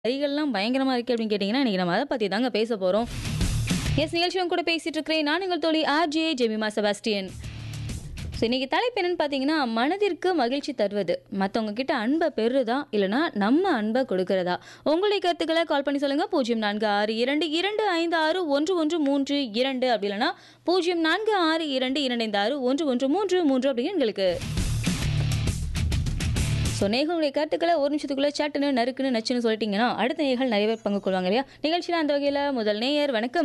வரிகள்லாம் பயங்கரமா இருக்கு அப்படின்னு கேட்டிங்கன்னா, இன்னைக்கு நம்ம அத பத்தி தாங்க பேச போறோம். எஸ் நிகழ்ச்சியும் கூட பேசிட்டு இருக்கிறேன். நான் உங்கள் தோழி ஆர்ஜே ஜெமிமா செபாஸ்டியன். ஸோ இன்னைக்கு தலைப்பு என்னன்னு பார்த்தீங்கன்னா, மனதிற்கு மகிழ்ச்சி தருவது. மத்தவங்க கிட்ட அன்ப பெறுறதா? இல்லனா நம்ம அன்ப கொடுக்கிறதா? உங்களுடைய கருத்துக்கள கால் பண்ணி சொல்லுங்க. 0462256113 அப்படி இல்லனா 0462256113 அப்படின்னு எங்களுக்கு ஸோ நேயர்களுடைய கருத்துக்களை ஒரு நிமிஷத்துக்குள்ள சட்டுன்னு நறுக்குன்னு நச்சுன்னு சொல்லிட்டீங்கன்னா அடுத்த நேயர்கள் நிறைய பேர் பங்கு கொள்வாங்க இல்லையா நிகழ்ச்சியில் அந்த வகையில் முதல் நேயர் வணக்கம்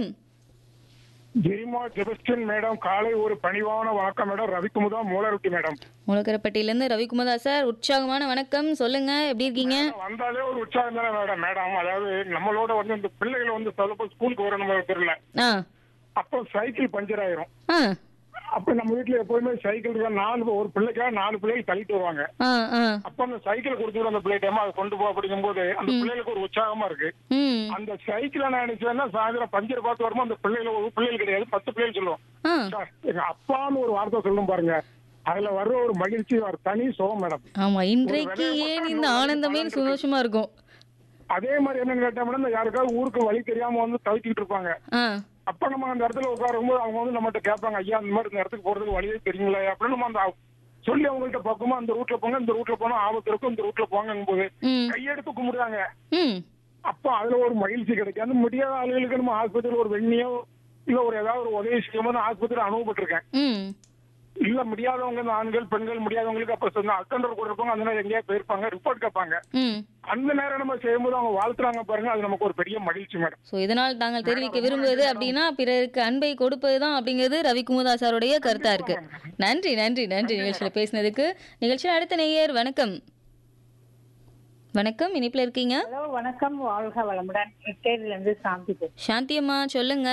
ஜெரிமா ஜெபஸ்டின் மேடம் காலை ஒரு பணிவான வணக்கம் மேடம் ரவிக்குமுதா மூலருட்டி மேடம் முளக்கரப்பட்டியிலேருந்து ரவிக்குமாரா சார் உற்சாகமான வணக்கம் சொல்லுங்க எப்படி இருக்கீங்க வந்தாலே ஒரு உற்சாகம் தானே மேடம் மேடம் அதாவது நம்மளோட வந்து இந்த பிள்ளைகள் வந்து சொல்லப்போ ஸ்கூலுக்கு வரணும் தெரியல ஆ அப்போ சைக்கிள் பஞ்சர் ஆயிரும் ஆ அப்ப நம்ம வீட்டுல எப்போதுமே சைக்கிள் இருக்கா நாலு ஒரு பிள்ளைக்கா நாலு பிள்ளைகள் தள்ளிட்டு வருவாங்க ஆ ஆ அப்ப அந்த சைக்கிள் கொடுத்துட்டு அந்த பிள்ளைகிட்ட அதை கொண்டு போ அப்படிங்கும் போது அந்த பிள்ளைகளுக்கு ஒரு உற்சாகமா இருக்கு ம் அந்த சைக்கிளை நான் நினைச்சேன்னா சாயந்தரம் பஞ்சர் பார்த்து வரும்போது அந்த பிள்ளைகள் ஒரு பிள்ளைகள் கிடையாது பத்து பிள்ளைகள் சொல்லுவோம் ஆ சார், எங்க அப்பான்னு ஒரு வார்த்தை சொல்லும் பாருங்க அதுல வர்ற ஒரு மகிழ்ச்சி ஒரு தனி சுகம் மேடம் ஆமா இன்றைக்கு ஏன் இந்த ஆனந்தமே சந்தோஷமா இருக்கும் அதே மாதிரி என்னன்னு கேட்டா மேடம் யாருக்காவது ஊருக்கு வழி தெரியாம வந்து தவிக்கிட்டு இருப்பாங்க ஆ அப்ப நம்ம அந்த இடத்துல உட்காரும்போது அவங்க வந்து நம்மகிட்ட கேட்பாங்க ஐயா இந்த மாதிரி இந்த இடத்துக்கு போறதுக்கு வழியே தெரியுங்களா அப்படின்னு நம்ம அந்த சொல்லி அவங்கள்ட்ட பக்கமா இந்த ரூட்ல போங்க இந்த ரூட்ல போனா ஆபத்து இருக்கும் இந்த ரூட்ல போங்கும் போது ம் கையெடுத்து கும்பிடுறாங்க ம் அப்ப அதுல ஒரு மகிழ்ச்சி கிடைக்கும் அந்த முடியாத ஆளுகளுக்கு நம்ம ஆஸ்பத்திரியில் ஒரு வெண்ணியோ இல்ல ஒரு ஏதாவது ஒரு உதவி செய்யும்போது ஆஸ்பத்திரி அனுபவப்பட்டிருக்கேன் ம் இல்ல முடியாதவங்க இந்த ஆண்கள் பெண்கள் முடியாதவங்களுக்கு அப்ப சொன்ன அட்டண்டர் கூட இருப்பாங்க அந்த நேரம் எங்கேயா போயிருப்பாங்க ரிப்போர்ட் கேட்பாங்க ம் அந்த நேரம் நம்ம செய்யும்போது அவங்க வாழ்த்துறாங்க பாருங்க அது நமக்கு ஒரு பெரிய மகிழ்ச்சி மேடம் ஸோ இதனால் தாங்கள் தெரிவிக்க விரும்புவது அப்படின்னா பிறருக்கு அன்பை கொடுப்பது தான் அப்படிங்கிறது ரவிக்குமுதா சாருடைய கருத்தா இருக்கு நன்றி நன்றி நன்றி நிகழ்ச்சியில் பேசினதுக்கு நிகழ்ச்சியில் அடுத்த நேயர் வணக்கம் வணக்கம் இனிப்பில் இருக்கீங்க ஹலோ வணக்கம் வாழ்க வளமுடன் இட்டேரியில இருந்து சாந்தி பேசுறேன். சாந்தி அம்மா சொல்லுங்க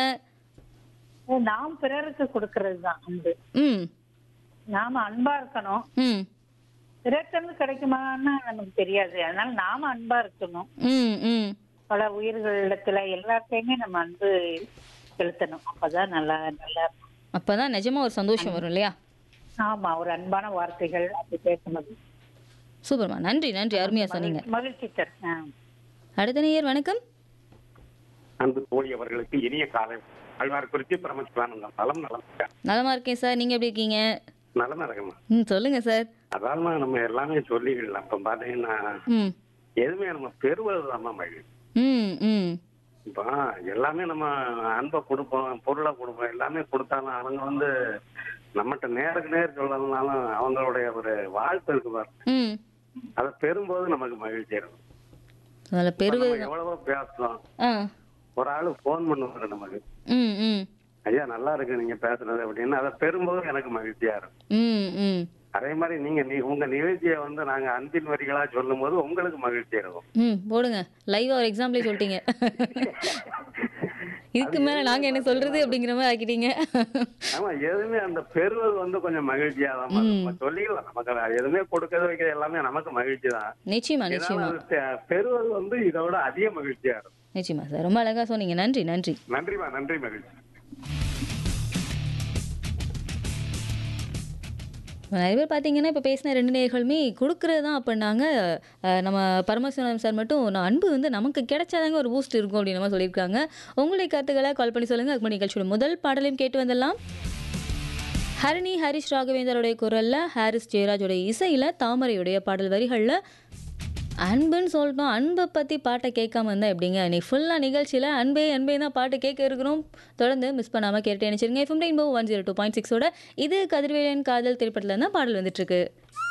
நாம் பிறருக்கு கொடுக்கறது தான் அன்பு ம் நாம அன்பா இருக்கணும் ம் பிறர்கிட்ட கிடைக்குமான்னு நமக்கு தெரியாது அதனால நாம அன்பா இருக்கணும் ம் ம் பல உயிர்களிடத்துல எல்லாத்தையுமே நம்ம அன்பு செலுத்தணும் அப்பதான் நல்லா நல்லா இருக்கும். அப்பதான் நிஜமா ஒரு சந்தோஷம் வரும் இல்லையா ஆமா ஒரு அன்பான வார்த்தைகள் அப்படி பேசுனது சூப்பர்மா நன்றி நன்றி அருமையா சொன்னீங்க மகிழ்ச்சி தரும் ஆ. அடுத்த நேயர் வணக்கம் அன்பு தோழி அவர்களுக்கு இனிய காலை அழ்வார் குறிச்சி பரமசிவானந்தம் நலம் நலம் நலமா இருக்கேன் சார் நீங்க எப்படி இருக்கீங்க நலமா இருக்கமா ம் சொல்லுங்க சார் அதாவதுமா நம்ம எல்லாமே சொல்லிடலாம் இப்ப பாத்தீங்கன்னா ம் எதுவுமே நம்ம பெறுவதுதான் மகிழ்ச்சி ம் ம் இப்போ எல்லாமே நம்ம அன்பை கொடுப்போம் பொருளை கொடுப்போம் எல்லாமே கொடுத்தாலும் அவங்க வந்து நம்மகிட்ட நேருக்கு நேர் சொல்லலனாலும் அவங்களுடைய ஒரு வாழ்த்து இருக்கு பாரு ம் அதை பெறும்போது நமக்கு மகிழ்ச்சி இருக்கும் அதில் இப்ப பெருவு நம்ம எவ்வளவோ பேசுறோம் ஆ ஒரு ஆளு ஃபோன் பண்ணுவாரு நமக்கு ம் ம் ஐயா நல்லா இருக்கு நீங்க பேசுறது அப்படின்னு அதை பெறும்போது எனக்கு மகிழ்ச்சியா இருக்கும் ம் ம் அதே மாதிரி நீங்க நீ உங்க நிகழ்ச்சியை வந்து நாங்க அன்பின் வரிகளா சொல்லும் போது உங்களுக்கு மகிழ்ச்சி இருக்கும் ம் போடுங்க லைவா ஒரு எக்ஸாம்பிளே சொல்லிட்டீங்க இதுக்கு மேல நாங்க என்ன சொல்றது அப்படிங்கிற மாதிரி ஆக்கிட்டீங்க ஆமா எதுவுமே அந்த பெறுவது வந்து கொஞ்சம் மகிழ்ச்சியா தான் நம்ம சொல்லிக்கலாம் நமக்கு எதுவுமே கொடுக்கறது வைக்கிறது எல்லாமே நமக்கு மகிழ்ச்சி தான் நிச்சயமா நிச்சயமா இருந்தாலும் அது பெ- பெறுவது வந்து இதை விட அதிக மகிழ்ச்சியா இருக்கும் நிச்சயமா சார் ரொம்ப அழகா சொன்னீங்க நன்றி நன்றி நன்றிமா நன்றி மகிழ்ச்சி நிறைய பேர் பார்த்தீங்கன்னா இப்போ பேசின ரெண்டு நேர்களுமே கொடுக்குறது தான் அப்படின்னாங்க அஹ், நம்ம பரமசிவனம் சார் மட்டும் நான் அன்பு வந்து நமக்கு கிடைச்சாதாங்க ஒரு பூஸ்ட் இருக்கும் அப்படின்னு நம்ம சொல்லியிருக்காங்க உங்களுடைய கருத்துக்களை கால் பண்ணி சொல்லுங்கள் அதுக்கு நிகழ்ச்சியோட முதல் பாடலையும் கேட்டு வந்துடலாம் ஹரிணி ஹரிஷ் ராகவேந்தருடைய குரலில் ஹாரிஸ் ஜெயராஜோடைய இசையில் தாமரையுடைய பாடல் வரிகளில் அன்புன்னு சொல்லிட்டோம் அன்பை பற்றி பாட்டை கேட்காம இருந்தால் எப்படிங்க இன்னைக்கு ஃபுல்லாக நிகழ்ச்சியில் அன்பே அன்பே தான் பாட்டு கேட்க இருக்கிறோம் தொடர்ந்து மிஸ் பண்ணாமல் கேட்டு நினச்சிருங்க FM rainbow one zero two point சிக்ஸோட இது கதிர்வேலன் காதல் திரைப்படத்தில் தான் பாடல் வந்துட்டுருக்கு